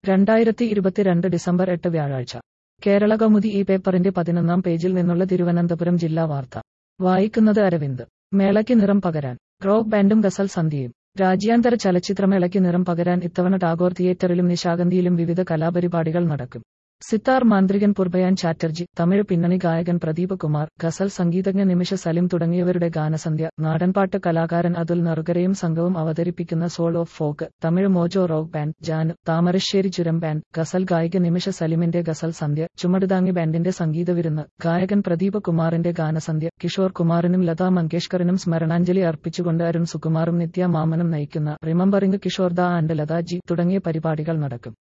രണ്ടായിരത്തി ഇരുപത്തിരണ്ട് ഡിസംബർ എട്ട് വ്യാഴാഴ്ച കേരള കൗമുദി ഈ പേപ്പറിന്റെ പതിനൊന്നാം പേജിൽ നിന്നുള്ള തിരുവനന്തപുരം ജില്ലാ വാർത്ത വായിക്കുന്നത് അരവിന്ദ് മേളയ്ക്ക് നിറം പകരാൻ റോക്ക് ബാൻഡും ഗസൽ സന്ധ്യയും രാജ്യാന്തര ചലച്ചിത്രമേളയ്ക്ക് നിറം പകരാൻ ഇത്തവണ ടാഗോർ തിയേറ്ററിലും നിശാഗന്ധിയിലും വിവിധ കലാപരിപാടികൾ നടക്കും സിത്താർ മാന്ത്രികൻ പുർബയാൻ ചാറ്റർജി തമിഴ് പിന്നണി ഗായകൻ പ്രദീപ് കുമാർ ഗസൽ സംഗീതജ്ഞ നിമിഷ സലിം തുടങ്ങിയവരുടെ ഗാനസന്ധ്യ നാടൻപാട്ട് കലാകാരൻ അതുൽ നറുകരയും സംഘവും അവതരിപ്പിക്കുന്ന soul of folk Tamil Mojo rock band ജാൻ താമരശ്ശേരി ചുരം ബാൻഡ് ഗസൽ ഗായിക നിമിഷ സലിമിന്റെ ഗസൽ സന്ധ്യ ചുമടുതാങ്ങി ബാൻഡിന്റെ സംഗീത വിരുന്ന് ഗായകൻ പ്രദീപ് കുമാറിന്റെ ഗാനസന്ധ്യ കിഷോർ കുമാറിനും ലതാ മങ്കേഷ്കറിനും സ്മരണാഞ്ജലി അർപ്പിച്ചുകൊണ്ട് അരുൺ സുകുമാറും നിത്യ മാമനും നയിക്കുന്ന റിമംബറിംഗ് കിഷോർ ദ ആൻഡ് ലതാജി തുടങ്ങിയ പരിപാടികൾ നടക്കും